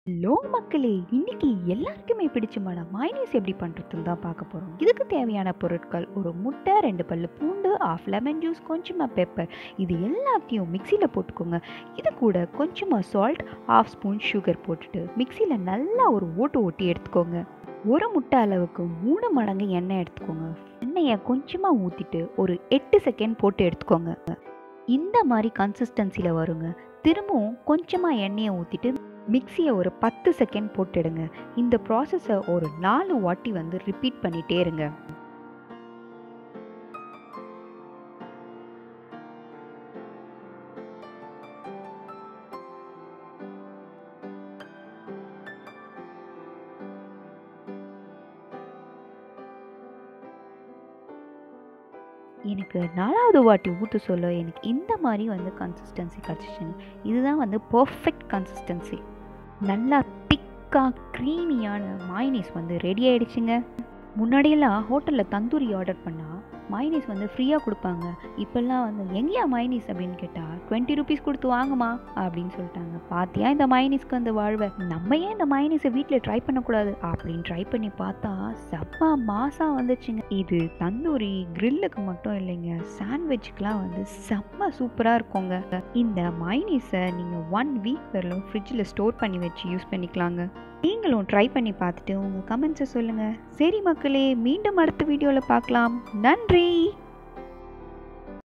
hello மக்களே இன்னைக்கு எல்லாருக்குமே பிடிச்சமான மைனீஸ் எப்படி பண்ணுறதுன்னு தான் பார்க்க போகிறோம் இதுக்கு தேவையான பொருட்கள் ஒரு முட்டை ரெண்டு பல்லு பூண்டு ஆஃப் லெமன் ஜூஸ் கொஞ்சமாக பெப்பர் இது எல்லாத்தையும் மிக்சியில் போட்டுக்கோங்க இது கூட கொஞ்சமாக சால்ட் ஆஃப் ஸ்பூன் சுகர் போட்டுட்டு மிக்சியில் நல்லா ஒரு ஓட்டு ஓட்டி எடுத்துக்கோங்க ஒரு முட்டை அளவுக்கு மூணு மடங்கு எண்ணெய் எடுத்துக்கோங்க எண்ணெயை கொஞ்சமாக ஊற்றிட்டு ஒரு எட்டு செகண்ட் போட்டு எடுத்துக்கோங்க இந்த மாதிரி கன்சிஸ்டன்சியில் வருங்க திரும்பவும் கொஞ்சமாக எண்ணெயை ஊற்றிட்டு மிக்சியை ஒரு பத்து செகண்ட் போட்டுடுங்க இந்த ப்ராசஸை ஒரு நாலு வாட்டி வந்து ரிப்பீட் பண்ணிட்டே இருங்க எனக்கு நாலாவது வாட்டி ஊற்ற சொல்ல எனக்கு இந்த மாதிரி வந்து கன்சிஸ்டன்சி கிடச்சிச்சுங்க இதுதான் வந்து பர்ஃபெக்ட் கன்சிஸ்டன்சி நல்லா திக்காக க்ரீமியான மைனீஸ் வந்து ரெடி ஆயிடுச்சுங்க முன்னாடியெல்லாம் ஹோட்டலில் தந்தூரி ஆர்டர் பண்ணால் மைனீஸ் வந்து ஃப்ரீயாக கொடுப்பாங்க இப்போல்லாம் வந்து எங்கேயா மைனீஸ் அப்படின்னு கேட்டால் டுவெண்ட்டி ருபீஸ் கொடுத்து வாங்குமா அப்படின்னு சொல்லிட்டாங்க பாத்தியா இந்த மைனீஸ்க்கு அந்த வாழ்வை நம்ம ஏன் இந்த மைனீஸை வீட்டில் ட்ரை பண்ணக்கூடாது அப்படின்னு ட்ரை பண்ணி பார்த்தா செம்ம மாசாக வந்துச்சுங்க இது தந்தூரி கிரில்லுக்கு மட்டும் இல்லைங்க சாண்ட்விச்சுக்கெலாம் வந்து செம்ம சூப்பராக இருக்குங்க இந்த மைனீஸை நீங்கள் ஒன் வீக் வரலும் ஃப்ரிட்ஜில் ஸ்டோர் பண்ணி வச்சு யூஸ் பண்ணிக்கலாங்க நீங்களும் ட்ரை பண்ணி பார்த்துட்டு உங்கள் கமெண்ட்ஸை சொல்லுங்கள் சரி மக்களே மீண்டும் அடுத்த வீடியோவில் பார்க்கலாம் நன்றி